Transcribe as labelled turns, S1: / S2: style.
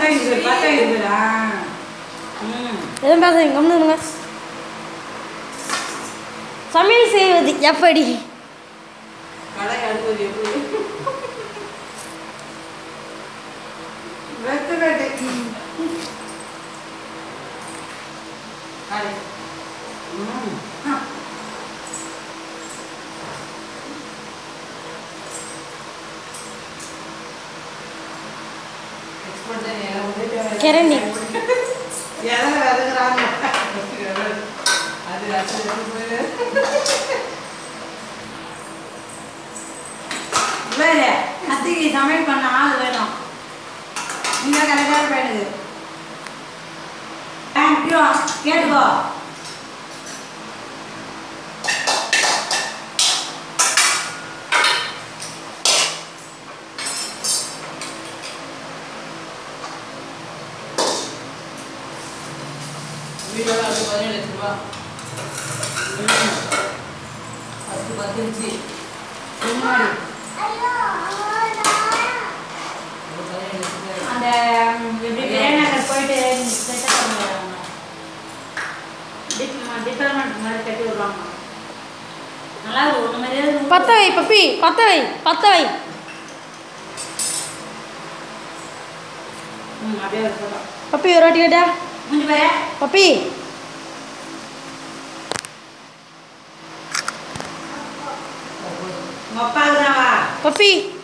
S1: இருக்கு பத்தா இருக்குடா ம்
S2: எதுவும் பேசுறீங்க கம்முனுங்க சமையல் செய்வது எப்படி
S1: கடை அடுப்பது எப்படி வெத்து வெட்டு கடை ம் ஆ. எக்ஸ்போர்ட் தான் எல்லாம் வந்து
S2: கிரணி.
S1: எல்லாம் விதக்குறாங்க அது ரசம் வேறு அத்திக்கு சமையல் பண்ண ஆள் வேணும் இந்த கரெக்டாக வேணுது தேங்க்யூ கேட்டுக்கோ வீடோட அது பதினேழு லட்ச ரூபா பத்து பத்து இருந்துச்சு முன்னாடி ஒரு பதினேழு லட்சம்
S3: அந்த ம், எப்படி விஜயநகர் போயிட்டு செட்டப் பண்ணுவாங்க டிபார்ட்மெண்ட் மாதிரி கட்டி விடுவாங்க நல்லா இருக்கும் ஒன்று மாதிரியே
S2: பத்த வை பப்பி பத்த வை பத்த வை
S3: ம் அப்படியே ஒரு போட்டோம்
S2: பப்பி ஒரு வாட்டி கேட்டா
S3: முடிஞ்சு பாரு
S2: பப்பி
S1: உங்கள் அப்பாவுக்கு தான் வா
S2: பப்பி